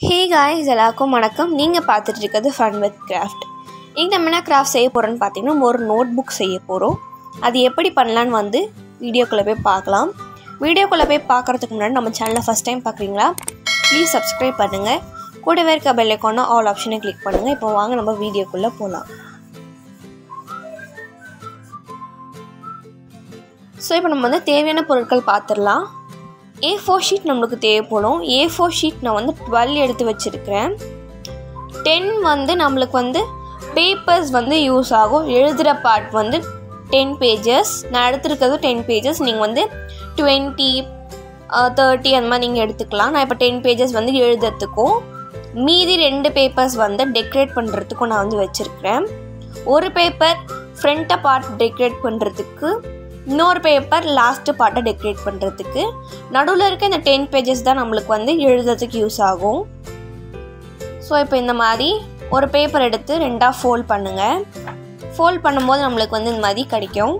hey guys எல்லாருக்கும் வணக்கம் நீங்கள் பார்த்துட்டு இருக்கிறது ஃபன் வித் கிராஃப்ட் இங்கே நம்ம என்ன கிராஃப்ட் செய்ய போகிறோன்னு பார்த்தீங்கன்னா நம்ம ஒரு நோட் புக் செய்ய போகிறோம் அது எப்படி பண்ணலான்னு வந்து வீடியோக்குள்ளே போய் பார்க்கலாம் வீடியோக்குள்ளே போய் பார்க்குறதுக்கு முன்னாடி நம்ம சேனலை ஃபஸ்ட் டைம் பார்க்குறீங்களா ப்ளீஸ் சப்ஸ்கிரைப் பண்ணுங்கள் கூடவே இருக்க பெல் ஐக்கான ஆல் ஆப்ஷனை கிளிக் பண்ணுங்கள் இப்போ வாங்க நம்ம வீடியோக்குள்ளே போகலாம் ஸோ இப்போ நம்ம வந்து தேவையான பொருட்கள் பார்த்துடலாம் ஏ ஃபோர் ஷீட் நம்மளுக்கு தேவைப்படும் ஏ ஃபோர் ஷீட் நான் வந்து டுவெல் எடுத்து வச்சுருக்கிறேன் டென் வந்து நம்மளுக்கு வந்து பேப்பர்ஸ் வந்து யூஸ் ஆகும் எழுதுகிற பார்ட் வந்து டென் பேஜஸ் நான் எடுத்துருக்கிறது டென் பேஜஸ் நீங்கள் வந்து டுவெண்ட்டி தேர்ட்டி அந்த மாதிரி நீங்கள் எடுத்துக்கலாம் நான் இப்போ டென் பேஜஸ் வந்து எழுதுறதுக்கும் மீதி ரெண்டு பேப்பர்ஸ் வந்து டெக்கரேட் பண்ணுறதுக்கும் நான் வந்து வச்சுருக்கிறேன் ஒரு பேப்பர் ஃப்ரண்ட்டை பார்ட் டெக்கரேட் பண்ணுறதுக்கு இன்னொரு பேப்பர் லாஸ்ட்டு பார்ட்டை டெக்கரேட் பண்ணுறதுக்கு நடுவில் இருக்க இந்த டென் பேஜஸ் தான் நம்மளுக்கு வந்து எழுதுறதுக்கு யூஸ் ஆகும் ஸோ இப்போ இந்த மாதிரி ஒரு பேப்பர் எடுத்து ரெண்டாக ஃபோல்ட் பண்ணுங்கள் ஃபோல்ட் பண்ணும்போது நம்மளுக்கு வந்து இந்த மாதிரி கிடைக்கும்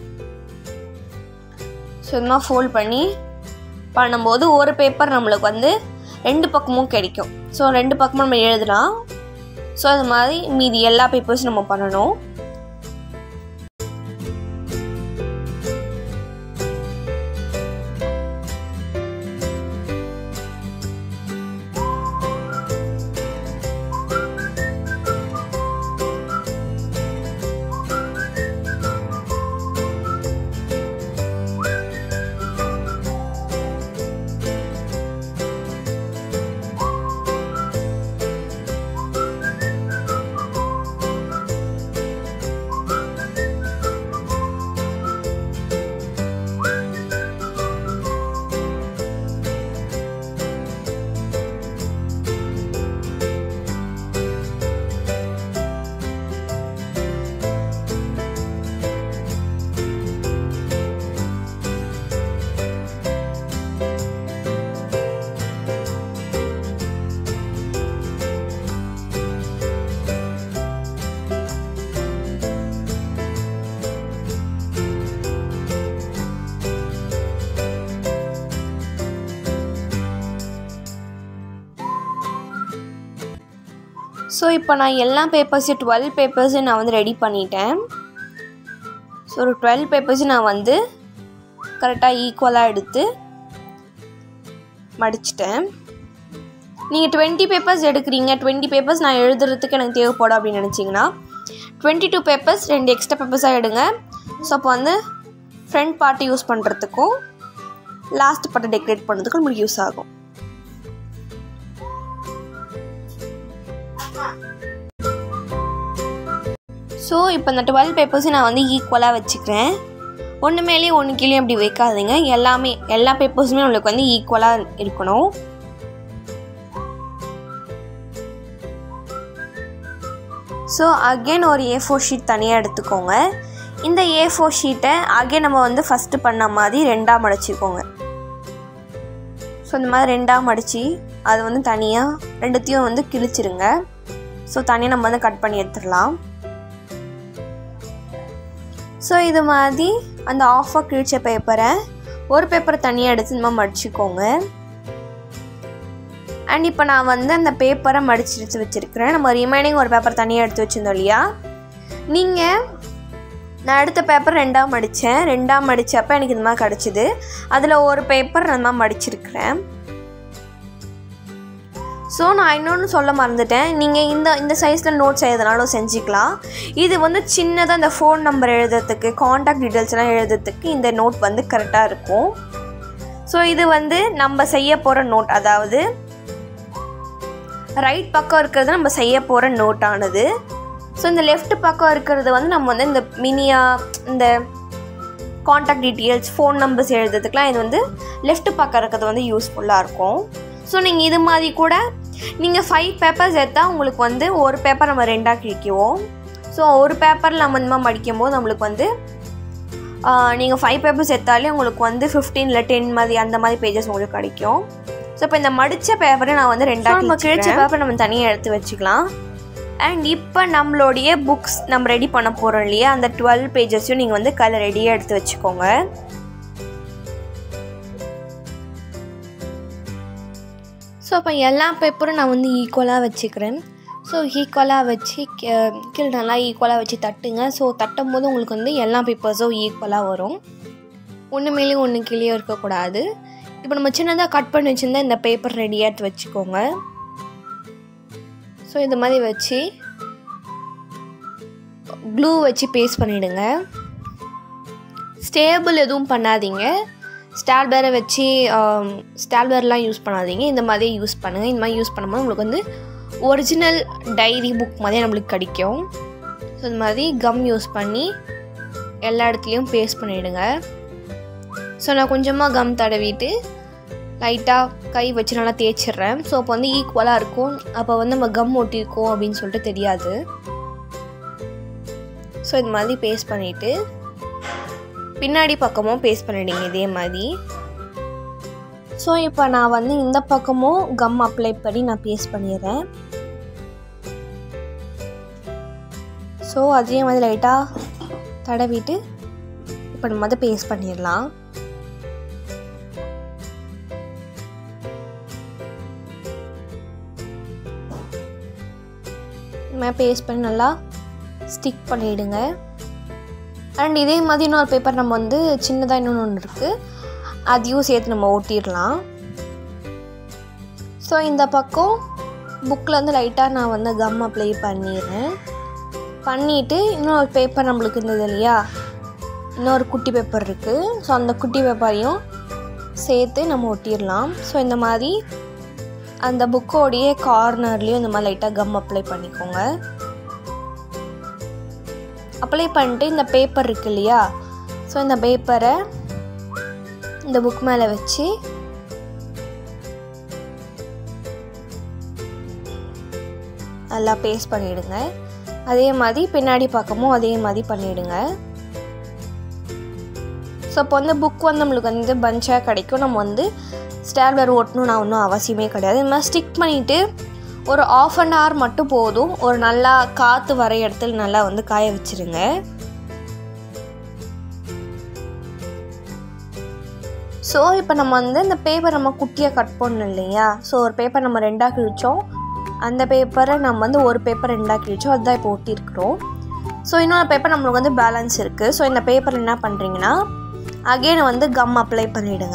ஸோ இந்த மாதிரி ஃபோல்ட் பண்ணி பண்ணும்போது ஒரு பேப்பர் நம்மளுக்கு வந்து ரெண்டு பக்கமும் கிடைக்கும் ஸோ ரெண்டு பக்கமும் நம்ம எழுதலாம் ஸோ அது மாதிரி மீதி எல்லா பேப்பர்ஸும் நம்ம பண்ணணும் ஸோ இப்போ நான் எல்லா பேப்பர்ஸையும் டுவெல் பேப்பர்ஸையும் நான் வந்து ரெடி பண்ணிட்டேன் ஸோ ஒரு டுவெல் பேப்பர்ஸையும் நான் வந்து கரெக்டாக ஈக்குவலாக எடுத்து மடிச்சிட்டேன் நீங்கள் டுவெண்ட்டி பேப்பர்ஸ் எடுக்கிறீங்க டுவெண்ட்டி பேப்பர்ஸ் நான் எழுதுறதுக்கு எனக்கு தேவைப்படும் அப்படின்னு நினச்சிங்கன்னா டுவெண்ட்டி டூ பேப்பர்ஸ் ரெண்டு எக்ஸ்ட்ரா பேப்பர்ஸாக எடுங்க ஸோ அப்போ வந்து ஃப்ரண்ட் பார்ட்டு யூஸ் பண்ணுறதுக்கும் லாஸ்ட் பார்ட்டை டெக்கரேட் பண்ணுறதுக்கும் நம்மளுக்கு யூஸ் ஆகும் ஸோ இப்போ இந்த டுவெல் பேப்பர்ஸையும் நான் வந்து ஈக்குவலாக வச்சுக்கிறேன் ஒன்று மேலேயும் ஒன்று கீழே அப்படி வைக்காதீங்க எல்லாமே எல்லா பேப்பர்ஸுமே உங்களுக்கு வந்து ஈக்குவலாக இருக்கணும் ஸோ அகெயின் ஒரு ஏ ஃபோர் ஷீட் தனியாக எடுத்துக்கோங்க இந்த ஏ ஃபோர் ஷீட்டை அகெயின் நம்ம வந்து ஃபஸ்ட்டு பண்ண மாதிரி ரெண்டாக மடிச்சிக்கோங்க ஸோ இந்த மாதிரி ரெண்டாக மடித்து அது வந்து தனியாக ரெண்டுத்தையும் வந்து கிழிச்சிருங்க ஸோ தனியாக நம்ம வந்து கட் பண்ணி எடுத்துடலாம் ஸோ இது மாதிரி அந்த ஆஃபாக கிழிச்ச பேப்பரை ஒரு பேப்பரை தனியாக எடுத்து இந்த மாதிரி மடிச்சுக்கோங்க அண்ட் இப்போ நான் வந்து அந்த பேப்பரை மடிச்சு எடுத்து வச்சுருக்கிறேன் நம்ம ரிமைனிங் ஒரு பேப்பர் தனியாக எடுத்து வச்சுருந்தோம் இல்லையா நீங்கள் நான் எடுத்த பேப்பர் ரெண்டாக மடித்தேன் ரெண்டாக மடித்தப்போ எனக்கு இந்த மாதிரி கிடச்சிது அதில் ஒரு பேப்பர் நான் மாதிரி மடிச்சிருக்கிறேன் ஸோ நான் இன்னொன்று சொல்ல மறந்துட்டேன் நீங்கள் இந்த இந்த சைஸில் நோட்ஸ் எழுதுனாலும் செஞ்சுக்கலாம் இது வந்து சின்னதாக இந்த ஃபோன் நம்பர் எழுதுறதுக்கு காண்டாக்ட் டீட்டெயில்ஸ்லாம் எழுதுறதுக்கு இந்த நோட் வந்து கரெக்டாக இருக்கும் ஸோ இது வந்து நம்ம செய்ய போகிற நோட் அதாவது ரைட் பக்கம் இருக்கிறது நம்ம செய்ய போகிற நோட்டானது ஸோ இந்த லெஃப்ட் பக்கம் இருக்கிறது வந்து நம்ம வந்து இந்த மினியாக இந்த காண்டாக்ட் டீட்டெயில்ஸ் ஃபோன் நம்பர்ஸ் எழுதுறதுக்குலாம் இது வந்து லெஃப்ட் பக்கம் இருக்கிறது வந்து யூஸ்ஃபுல்லாக இருக்கும் ஸோ நீங்கள் இது மாதிரி கூட நீங்கள் ஃபைவ் பேப்பர்ஸ் எடுத்தால் உங்களுக்கு வந்து ஒரு பேப்பர் நம்ம ரெண்டாக கிழிக்குவோம் ஸோ ஒரு பேப்பரில் நம்ம இந்த மாதிரி மடிக்கும் போது நம்மளுக்கு வந்து நீங்கள் ஃபைவ் பேப்பர்ஸ் எடுத்தாலே உங்களுக்கு வந்து ஃபிஃப்டீன் இல்லை டென் மாதிரி அந்த மாதிரி பேஜஸ் உங்களுக்கு கிடைக்கும் ஸோ இப்போ இந்த மடித்த பேப்பரை நான் வந்து ரெண்டாக நம்ம கிழிச்ச பேப்பர் நம்ம தனியாக எடுத்து வச்சுக்கலாம் அண்ட் இப்போ நம்மளுடைய புக்ஸ் நம்ம ரெடி பண்ண போகிறோம் இல்லையா அந்த டுவெல் பேஜஸையும் நீங்கள் வந்து கையில் ரெடியாக எடுத்து வச்சுக்கோங்க ஸோ அப்போ எல்லா பேப்பரும் நான் வந்து ஈக்குவலாக வச்சுக்கிறேன் ஸோ ஈக்குவலாக வச்சு கீ- கீழே நல்லா ஈக்குவலாக வச்சு தட்டுங்க ஸோ தட்டும் போது உங்களுக்கு வந்து எல்லா பேப்பர்ஸும் ஈக்குவலாக வரும் ஒன்று மேலே ஒன்று கீழே இருக்கக்கூடாது இப்போ நம்ம சின்னதாக கட் பண்ணி வச்சுருந்தா இந்த பேப்பர் ரெடியாக எடுத்து வச்சுக்கோங்க ஸோ இந்த மாதிரி வச்சு க்ளூ வச்சு பேஸ்ட் பண்ணிவிடுங்க ஸ்டேபிள் எதுவும் பண்ணாதீங்க ஸ்டால்பேரை வச்சு ஸ்டால்பேர்லாம் யூஸ் பண்ணாதீங்க இந்த மாதிரி யூஸ் பண்ணுங்கள் இந்த மாதிரி யூஸ் பண்ணும்போது உங்களுக்கு வந்து ஒரிஜினல் டைரி புக் மாதிரியே நம்மளுக்கு கிடைக்கும் ஸோ இந்த மாதிரி கம் யூஸ் பண்ணி எல்லா இடத்துலையும் பேஸ்ட் பண்ணிவிடுங்க ஸோ நான் கொஞ்சமாக கம் தடவிட்டு லைட்டாக கை வச்சு நல்லா தேய்ச்சிடுறேன் ஸோ அப்போ வந்து ஈக்குவலாக இருக்கும் அப்போ வந்து நம்ம கம் ஒட்டியிருக்கோம் அப்படின்னு சொல்லிட்டு தெரியாது ஸோ இது மாதிரி பேஸ்ட் பண்ணிவிட்டு பின்னாடி பக்கமும் பேஸ்ட் பண்ணிடுங்க இதே மாதிரி ஸோ இப்போ நான் வந்து இந்த பக்கமும் கம் அப்ளை பண்ணி நான் பேஸ்ட் பண்ணிடுறேன் ஸோ அதே மாதிரி லைட்டாக தடவிட்டு இப்போ நம்ம அதை பேஸ்ட் பண்ணிடலாம் நம்ம பேஸ்ட் பண்ணி நல்லா ஸ்டிக் பண்ணிவிடுங்க அண்ட் இதே மாதிரி இன்னொரு பேப்பர் நம்ம வந்து சின்னதாக இன்னொன்று ஒன்று இருக்குது அதையும் சேர்த்து நம்ம ஒட்டிடலாம் ஸோ இந்த பக்கம் புக்கில் வந்து லைட்டாக நான் வந்து கம் அப்ளை பண்ணிடுறேன் பண்ணிவிட்டு இன்னொரு பேப்பர் நம்மளுக்கு இருந்தது இல்லையா இன்னொரு குட்டி பேப்பர் இருக்குது ஸோ அந்த குட்டி பேப்பரையும் சேர்த்து நம்ம ஒட்டிடலாம் ஸோ இந்த மாதிரி அந்த புக்கோடைய கார்னர்லேயும் இந்த மாதிரி லைட்டாக கம் அப்ளை பண்ணிக்கோங்க அப்ளை பண்ணிட்டு இந்த பேப்பர் இருக்கு இல்லையா ஸோ இந்த பேப்பரை இந்த புக் மேலே வச்சு நல்லா பேஸ்ட் பண்ணிவிடுங்க அதே மாதிரி பின்னாடி பக்கமும் அதே மாதிரி பண்ணிவிடுங்க ஸோ இப்போ வந்து புக் வந்து நம்மளுக்கு வந்து பஞ்சாக கிடைக்கும் நம்ம வந்து ஸ்டாப்லர் ஓட்டணும்னு ஒன்றும் அவசியமே கிடையாது இந்த மாதிரி ஸ்டிக் பண்ணிவிட்டு ஒரு ஆஃப் அன் ஹவர் மட்டும் போதும் ஒரு நல்லா காற்று வர இடத்துல நல்லா வந்து காய வச்சிருங்க ஸோ இப்போ நம்ம வந்து இந்த பேப்பர் நம்ம குட்டியாக கட் பண்ணணும் இல்லையா ஸோ ஒரு பேப்பர் நம்ம ரெண்டாக கிழிச்சோம் அந்த பேப்பரை நம்ம வந்து ஒரு பேப்பர் ரெண்டாக கிழிச்சோம் அதுதான் இப்போ ஒட்டியிருக்கிறோம் ஸோ இன்னொரு பேப்பர் நம்மளுக்கு வந்து பேலன்ஸ் இருக்குது ஸோ இந்த பேப்பர் என்ன பண்ணுறீங்கன்னா அகெயின் வந்து கம் அப்ளை பண்ணிவிடுங்க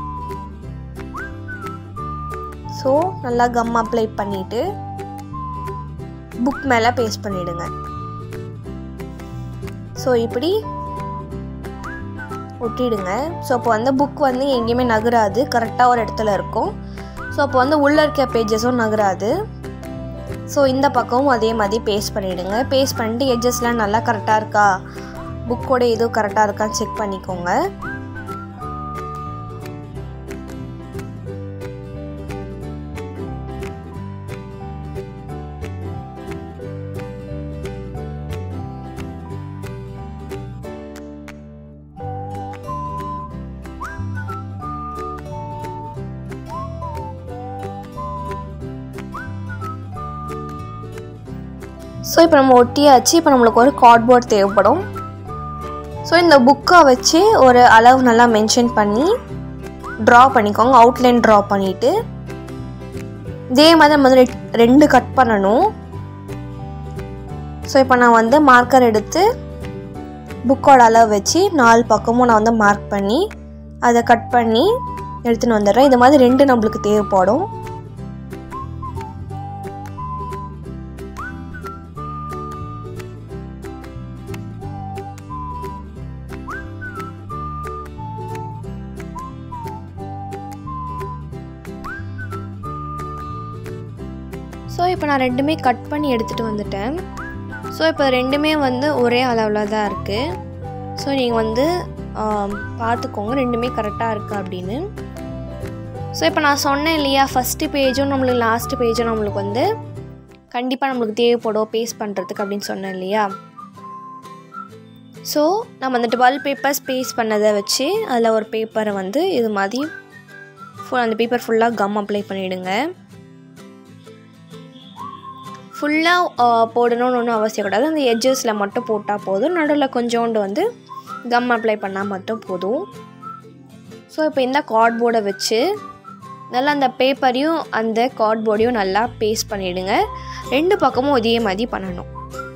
ஸோ நல்லா கம் அப்ளை பண்ணிவிட்டு புக் மேலே பேஸ்ட் பண்ணிவிடுங்க ஸோ இப்படி ஒட்டிடுங்க ஸோ அப்போ வந்து புக் வந்து எங்கேயுமே நகராது கரெக்டாக ஒரு இடத்துல இருக்கும் ஸோ அப்போ வந்து உள்ளே இருக்க பேஜஸும் நகராது ஸோ இந்த பக்கமும் அதே மாதிரி பேஸ்ட் பண்ணிவிடுங்க பேஸ்ட் பண்ணிட்டு எட்ஜஸ்லாம் நல்லா கரெக்டாக இருக்கா புக்கோட இதுவும் கரெக்டாக இருக்கான்னு செக் பண்ணிக்கோங்க ஸோ இப்போ நம்ம ஒட்டியாச்சு இப்போ நம்மளுக்கு ஒரு கார்ட்போர்ட் தேவைப்படும் ஸோ இந்த புக்கை வச்சு ஒரு அளவு நல்லா மென்ஷன் பண்ணி ட்ரா பண்ணிக்கோங்க அவுட்லைன் ட்ரா பண்ணிவிட்டு இதே மாதிரி நம்ம வந்து ரெட்- ரெண்டு கட் பண்ணணும் ஸோ இப்போ நான் வந்து மார்க்கர் எடுத்து புக்கோட அளவு வச்சு நாலு பக்கமும் நான் வந்து மார்க் பண்ணி அதை கட் பண்ணி எடுத்துன்னு வந்துடுறேன் இது மாதிரி ரெண்டு நம்மளுக்கு தேவைப்படும் ஸோ இப்போ நான் ரெண்டுமே கட் பண்ணி எடுத்துகிட்டு வந்துட்டேன் ஸோ இப்போ ரெண்டுமே வந்து ஒரே அளவில் தான் இருக்குது ஸோ நீங்கள் வந்து ஆம், பார்த்துக்கோங்க ரெண்டுமே கரெக்டாக இருக்குது அப்படின்னு ஸோ இப்போ நான் சொன்னேன் இல்லையா ஃபஸ்ட்டு பேஜும் நம்மளுக்கு லாஸ்ட்டு பேஜும் நம்மளுக்கு வந்து கண்டிப்பாக நம்மளுக்கு தேவைப்படும் பேஸ்ட் பண்ணுறதுக்கு அப்படின்னு சொன்னேன் இல்லையா ஸோ நம்ம அந்த டுவெல் பேப்பர்ஸ் பேஸ்ட் பண்ணதை வச்சு அதில் ஒரு பேப்பரை வந்து இது மாதிரி ஃபுல் அந்த பேப்பர் ஃபுல்லாக கம் அப்ளை பண்ணிவிடுங்க ஃபுல்லாக போடணும்னு ஒன்றும் அவசியம் கிடையாது அந்த எட்ஜஸில் மட்டும் போட்டால் போதும் நடுவில் கொஞ்சோண்டு வந்து கம் அப்ளை பண்ணால் மட்டும் போதும் ஸோ இப்போ இந்த கார்ட்போர்டை வச்சு நல்லா அந்த பேப்பரையும் அந்த கார்ட்போர்டையும் நல்லா பேஸ்ட் பண்ணிவிடுங்க ரெண்டு பக்கமும் இதே மாதிரி பண்ணணும்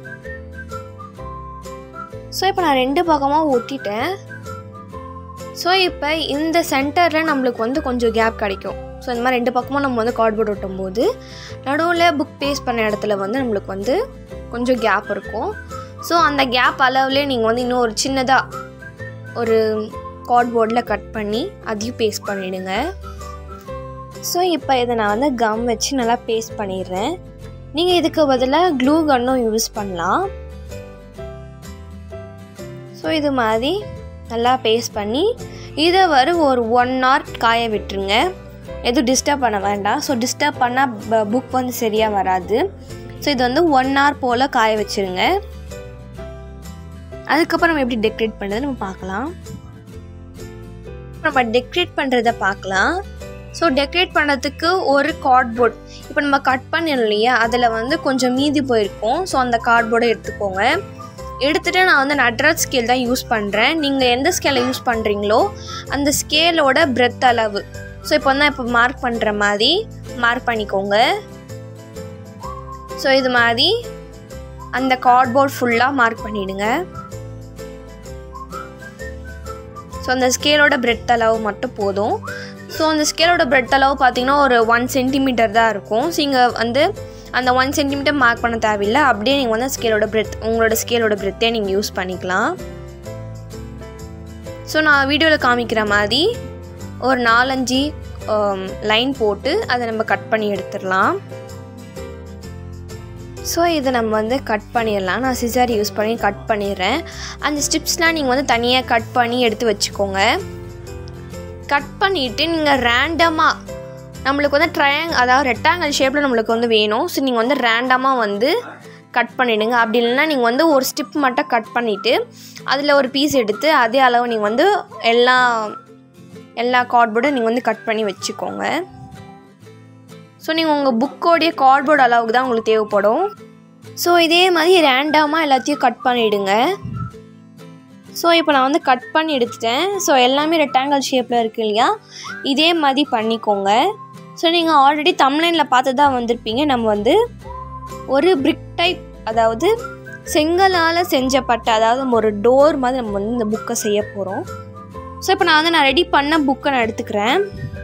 ஸோ இப்போ நான் ரெண்டு பக்கமாக ஒட்டிட்டேன் ஸோ இப்போ இந்த சென்டரில் நம்மளுக்கு வந்து கொஞ்சம் கேப் கிடைக்கும் ஸோ இந்த மாதிரி ரெண்டு பக்கமும் நம்ம வந்து கார்ட்போர்ட் ஒட்டும் போது நடுவில் புக் பேஸ்ட் பண்ண இடத்துல வந்து நம்மளுக்கு வந்து கொஞ்சம் கேப் இருக்கும் ஸோ அந்த கேப் அளவுலேயே நீங்கள் வந்து இன்னும் ஒரு சின்னதாக ஒரு கார்ட்போர்டில் கட் பண்ணி அதையும் பேஸ்ட் பண்ணிவிடுங்க ஸோ இப்போ இதை நான் வந்து கம் வச்சு நல்லா பேஸ்ட் பண்ணிடுறேன் நீங்கள் இதுக்கு பதிலாக க்ளூ கன்னும் யூஸ் பண்ணலாம் ஸோ இது மாதிரி நல்லா பேஸ்ட் பண்ணி இதை வர ஒரு ஒன் ஹவர் காய விட்டுருங்க எதுவும் டிஸ்டர்ப் பண்ண வேண்டாம் ஸோ டிஸ்டர்ப் பண்ணால் புக் வந்து சரியாக வராது ஸோ இது வந்து ஒன் ஹவர் போல் காய வச்சுருங்க அதுக்கப்புறம் நம்ம எப்படி டெக்கரேட் பண்ணுறது நம்ம பார்க்கலாம் நம்ம டெக்கரேட் பண்ணுறத பார்க்கலாம் ஸோ டெக்கரேட் பண்ணுறதுக்கு ஒரு கார்ட்போர்ட் இப்போ நம்ம கட் பண்ணிடணும் இல்லையா அதில் வந்து கொஞ்சம் மீதி போயிருக்கும் ஸோ அந்த கார்ட்போர்டை எடுத்துக்கோங்க எடுத்துகிட்டு நான் வந்து நட்ராஜ் ஸ்கேல் தான் யூஸ் பண்ணுறேன் நீங்கள் எந்த ஸ்கேலை யூஸ் பண்ணுறீங்களோ அந்த ஸ்கேலோட பிரெத் அளவு ஸோ இப்போ வந்து இப்போ மார்க் பண்ணுற மாதிரி மார்க் பண்ணிக்கோங்க ஸோ இது மாதிரி அந்த கார்ட்போர்ட் ஃபுல்லாக மார்க் பண்ணிவிடுங்க ஸோ அந்த ஸ்கேலோட பிரெட் அளவு மட்டும் போதும் ஸோ அந்த ஸ்கேலோட பிரெட் அளவு பார்த்தீங்கன்னா ஒரு ஒன் சென்டிமீட்டர் தான் இருக்கும் ஸோ இங்கே வந்து அந்த ஒன் சென்டிமீட்டர் மார்க் பண்ண தேவையில்லை அப்படியே நீங்கள் வந்து ஸ்கேலோட பிரெத் உங்களோட ஸ்கேலோட பிரெத்தே நீங்கள் யூஸ் பண்ணிக்கலாம் ஸோ நான் வீடியோவில் காமிக்கிற மாதிரி ஒரு நாலஞ்சு லைன் போட்டு அதை நம்ம கட் பண்ணி எடுத்துடலாம் ஸோ இதை நம்ம வந்து கட் பண்ணிடலாம் நான் சிசர் யூஸ் பண்ணி கட் பண்ணிடுறேன் அந்த ஸ்டிப்ஸ்லாம் நீங்கள் வந்து தனியாக கட் பண்ணி எடுத்து வச்சுக்கோங்க கட் பண்ணிவிட்டு நீங்கள் ரேண்டமாக நம்மளுக்கு வந்து ட்ரையாங் அதாவது ரெக்டாங்கல் ஷேப்பில் நம்மளுக்கு வந்து வேணும் ஸோ நீங்கள் வந்து ரேண்டமாக வந்து கட் பண்ணிவிடுங்க அப்படி இல்லைன்னா நீங்கள் வந்து ஒரு ஸ்டிப் மட்டும் கட் பண்ணிவிட்டு அதில் ஒரு பீஸ் எடுத்து அதே அளவு நீங்கள் வந்து எல்லா எல்லா கார்ட்போர்டும் நீங்கள் வந்து கட் பண்ணி வச்சுக்கோங்க ஸோ நீங்கள் உங்கள் புக்கோடைய கார்ட்போர்ட் அளவுக்கு தான் உங்களுக்கு தேவைப்படும் ஸோ இதே மாதிரி ரேண்டமாக எல்லாத்தையும் கட் பண்ணிவிடுங்க ஸோ இப்போ நான் வந்து கட் பண்ணி எடுத்துட்டேன் ஸோ எல்லாமே ரெக்டாங்கல் ஷேப்பில் இருக்குது இல்லையா இதே மாதிரி பண்ணிக்கோங்க ஸோ நீங்கள் ஆல்ரெடி தமிழ்லைனில் பார்த்து தான் வந்திருப்பீங்க நம்ம வந்து ஒரு பிரிக் டைப் அதாவது செங்கலால் செஞ்சப்பட்ட அதாவது ஒரு டோர் மாதிரி நம்ம வந்து இந்த புக்கை செய்ய போகிறோம் ஸோ இப்போ நான் வந்து நான் ரெடி பண்ண புக்கை நான் எடுத்துக்கிறேன்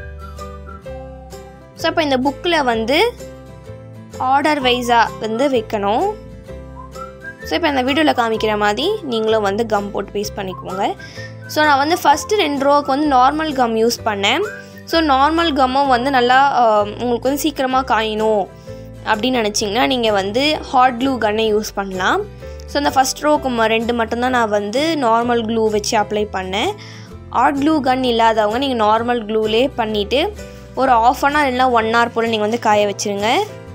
ஸோ இப்போ இந்த புக்கில் வந்து ஆர்டர் வைஸாக வந்து வைக்கணும் ஸோ இப்போ இந்த வீடியோவில் காமிக்கிற மாதிரி நீங்களும் வந்து கம் போட்டு பேஸ்ட் பண்ணிக்கோங்க ஸோ நான் வந்து ஃபஸ்ட்டு ரெண்டு ரோவுக்கு வந்து நார்மல் கம் யூஸ் பண்ணேன் ஸோ நார்மல் கம்மும் வந்து நல்லா உங்களுக்கு வந்து சீக்கிரமாக காயணும் அப்படின்னு நினச்சிங்கன்னா நீங்கள் வந்து ஹாட் க்ளூ கன்னை யூஸ் பண்ணலாம் ஸோ அந்த ஃபஸ்ட் ரோக்கு ரெண்டு மட்டும்தான் நான் வந்து நார்மல் க்ளூ வச்சு அப்ளை பண்ணேன் ஹாட் க்ளூ கன் இல்லாதவங்க நீங்கள் நார்மல் க்ளூலே பண்ணிவிட்டு ஒரு ஆஃப் அன் ஹவர் இல்லைனா ஒன் ஹவர் போல் நீங்கள் வந்து காய வச்சுருங்க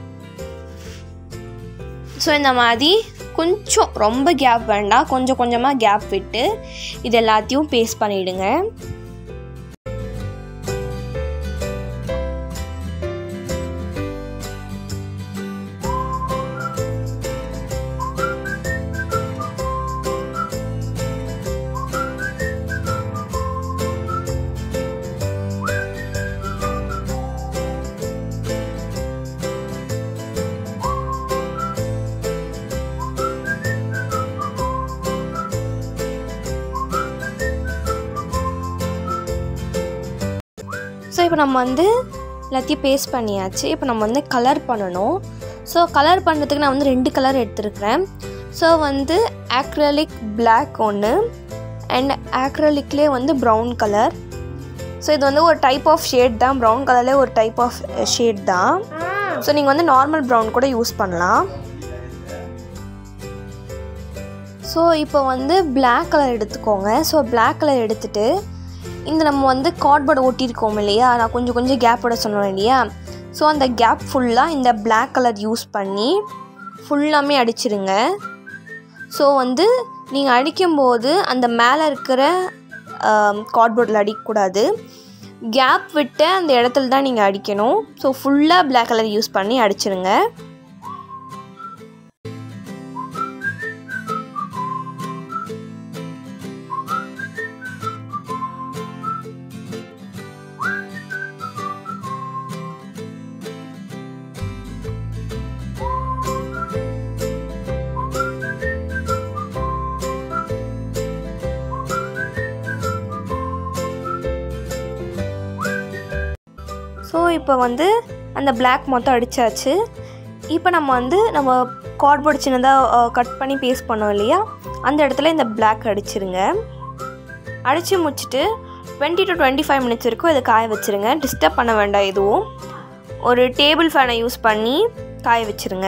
ஸோ இந்த மாதிரி கொஞ்சம் ரொம்ப கேப் வேண்டாம் கொஞ்சம் கொஞ்சமாக கேப் விட்டு இது எல்லாத்தையும் பேஸ்ட் பண்ணிவிடுங்க ஸோ இப்போ நம்ம வந்து எல்லாத்தையும் பேஸ்ட் பண்ணியாச்சு இப்போ நம்ம வந்து கலர் பண்ணணும் ஸோ கலர் பண்ணுறதுக்கு நான் வந்து ரெண்டு கலர் எடுத்துருக்கிறேன் ஸோ வந்து ஆக்ரலிக் பிளாக் ஒன்று அண்ட் ஆக்ரலிக்லேயே வந்து ப்ரௌன் கலர் ஸோ இது வந்து ஒரு டைப் ஆஃப் ஷேட் தான் ப்ரௌன் கலர்லேயே ஒரு டைப் ஆஃப் ஷேட் தான் ஸோ நீங்கள் வந்து நார்மல் ப்ரௌன் கூட யூஸ் பண்ணலாம் ஸோ இப்போ வந்து பிளாக் கலர் எடுத்துக்கோங்க ஸோ பிளாக் கலர் எடுத்துகிட்டு இந்த நம்ம வந்து கார்ட்போர்டை ஒட்டியிருக்கோம் இல்லையா நான் கொஞ்சம் கொஞ்சம் கேப்போட சொன்னோம் இல்லையா ஸோ அந்த கேப் ஃபுல்லாக இந்த பிளாக் கலர் யூஸ் பண்ணி ஃபுல்லாமே அடிச்சிருங்க ஸோ வந்து நீங்கள் அடிக்கும்போது அந்த மேலே இருக்கிற கார்ட்போர்டில் அடிக்கக்கூடாது கேப் விட்டு அந்த இடத்துல தான் நீங்கள் அடிக்கணும் ஸோ ஃபுல்லாக பிளாக் கலர் யூஸ் பண்ணி அடிச்சிருங்க இப்போ வந்து அந்த பிளாக் மொத்தம் அடித்தாச்சு இப்போ நம்ம வந்து நம்ம கார்ட்போர்ட் சின்னதாக கட் பண்ணி பேஸ்ட் பண்ணோம் இல்லையா அந்த இடத்துல இந்த பிளாக் அடிச்சிருங்க அடித்து முடிச்சுட்டு twenty to twenty five minutes வரைக்கும் இதை காய வச்சுருங்க டிஸ்டர்ப் பண்ண வேண்டாம் எதுவும் ஒரு டேபிள் ஃபேனை யூஸ் பண்ணி காய வச்சுருங்க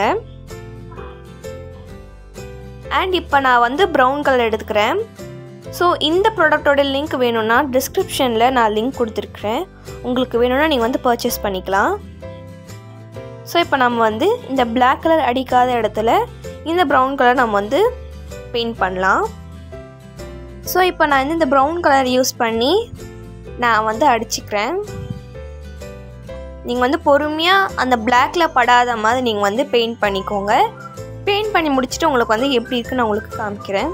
அண்ட் இப்போ நான் வந்து ப்ரௌன் கலர் எடுத்துக்கிறேன் ஸோ இந்த ப்ராடக்டோட லிங்க் வேணும்னா டிஸ்கிரிப்ஷனில் நான் லிங்க் கொடுத்துருக்குறேன் உங்களுக்கு வேணும்னா நீங்கள் வந்து பர்ச்சேஸ் பண்ணிக்கலாம் ஸோ இப்போ நம்ம வந்து இந்த பிளாக் கலர் அடிக்காத இடத்துல இந்த ப்ரௌன் கலர் நம்ம வந்து பெயிண்ட் பண்ணலாம் ஸோ இப்போ நான் வந்து இந்த ப்ரௌன் கலர் யூஸ் பண்ணி நான் வந்து அடிச்சுக்கிறேன் நீங்கள் வந்து பொறுமையாக அந்த பிளாக்கில் படாத மாதிரி நீங்கள் வந்து பெயிண்ட் பண்ணிக்கோங்க பெயிண்ட் பண்ணி முடிச்சுட்டு உங்களுக்கு வந்து எப்படி இருக்குன்னு நான் உங்களுக்கு காமிக்கிறேன்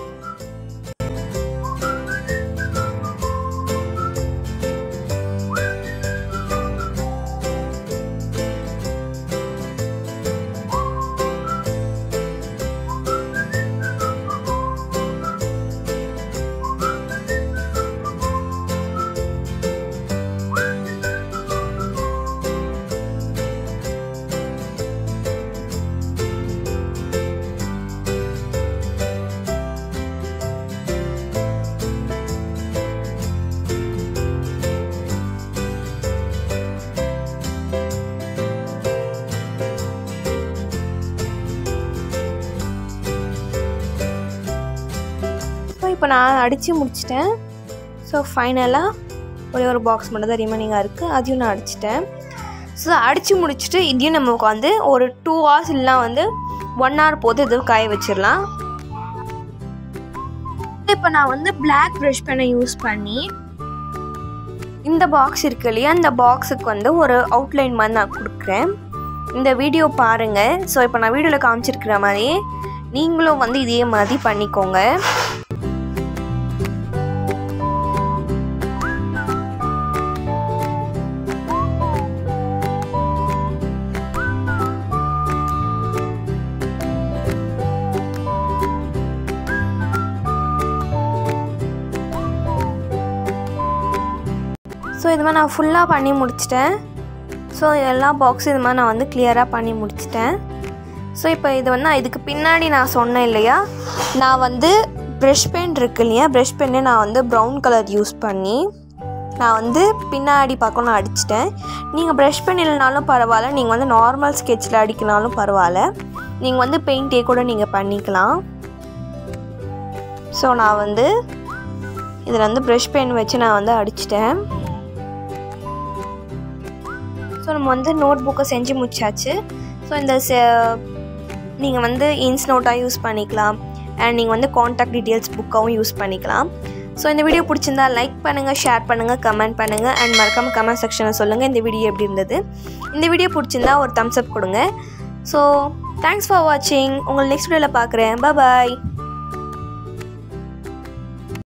ஸோ இப்போ நான் அடித்து முடிச்சிட்டேன் ஸோ ஃபைனலாக ஒரே ஒரு பாக்ஸ் மட்டும் தான் ரிமைனிங்காக இருக்குது அதையும் நான் அடிச்சிட்டேன் ஸோ அடித்து முடிச்சுட்டு இதையும் நமக்கு வந்து ஒரு டூ ஹவர்ஸ் இல்லைனா வந்து ஒன் ஹவர் போது இது காய வச்சிடலாம் இப்போ நான் வந்து பிளாக் ப்ரஷ் பெனை யூஸ் பண்ணி இந்த பாக்ஸ் இருக்கு இல்லையா இந்த பாக்ஸுக்கு வந்து ஒரு அவுட்லைன் மாதிரி நான் கொடுக்குறேன் இந்த வீடியோ பாருங்கள் ஸோ இப்போ நான் வீடியோவில் காமிச்சிருக்கிற மாதிரி நீங்களும் வந்து இதே மாதிரி பண்ணிக்கோங்க ஸோ இது மாதிரி நான் ஃபுல்லாக பண்ணி முடிச்சிட்டேன் ஸோ எல்லா பாக்ஸும் இது மாதிரி நான் வந்து கிளியராக பண்ணி முடிச்சிட்டேன் ஸோ இப்போ இது வந்து நான் இதுக்கு பின்னாடி நான் சொன்னேன் இல்லையா நான் வந்து ப்ரெஷ் பென் இருக்கு இல்லையா ப்ரெஷ் பென்னே நான் வந்து ப்ரௌன் கலர் யூஸ் பண்ணி நான் வந்து பின்னாடி பக்கம் நான் அடிச்சிட்டேன் நீங்கள் ப்ரெஷ் பென் இல்லைனாலும் பரவாயில்ல நீங்கள் வந்து நார்மல் ஸ்கெட்சில் அடிக்கினாலும் பரவாயில்ல நீங்கள் வந்து பெயிண்டே கூட நீங்கள் பண்ணிக்கலாம் ஸோ நான் வந்து இதில் வந்து ப்ரெஷ் பென் வச்சு நான் வந்து அடிச்சிட்டேன் ஸோ நம்ம வந்து நோட் புக்கை செஞ்சு முடிச்சாச்சு ஸோ இந்த நீங்கள் வந்து இன்ஸ் நோட்டாக யூஸ் பண்ணிக்கலாம் அண்ட் நீங்கள் வந்து காண்டாக்ட் டீட்டெயில்ஸ் புக்காகவும் யூஸ் பண்ணிக்கலாம் ஸோ இந்த வீடியோ பிடிச்சிருந்தா லைக் பண்ணுங்கள் ஷேர் பண்ணுங்கள் கமெண்ட் பண்ணுங்கள் அண்ட் மறக்காமல் கமெண்ட் செக்ஷனில் சொல்லுங்கள் இந்த வீடியோ எப்படி இருந்தது இந்த வீடியோ பிடிச்சிருந்தா ஒரு தம்ஸ் அப் கொடுங்க ஸோ தேங்க்ஸ் ஃபார் வாட்சிங் உங்களை நெக்ஸ்ட் வீடியோவில் பார்க்குறேன் பாய்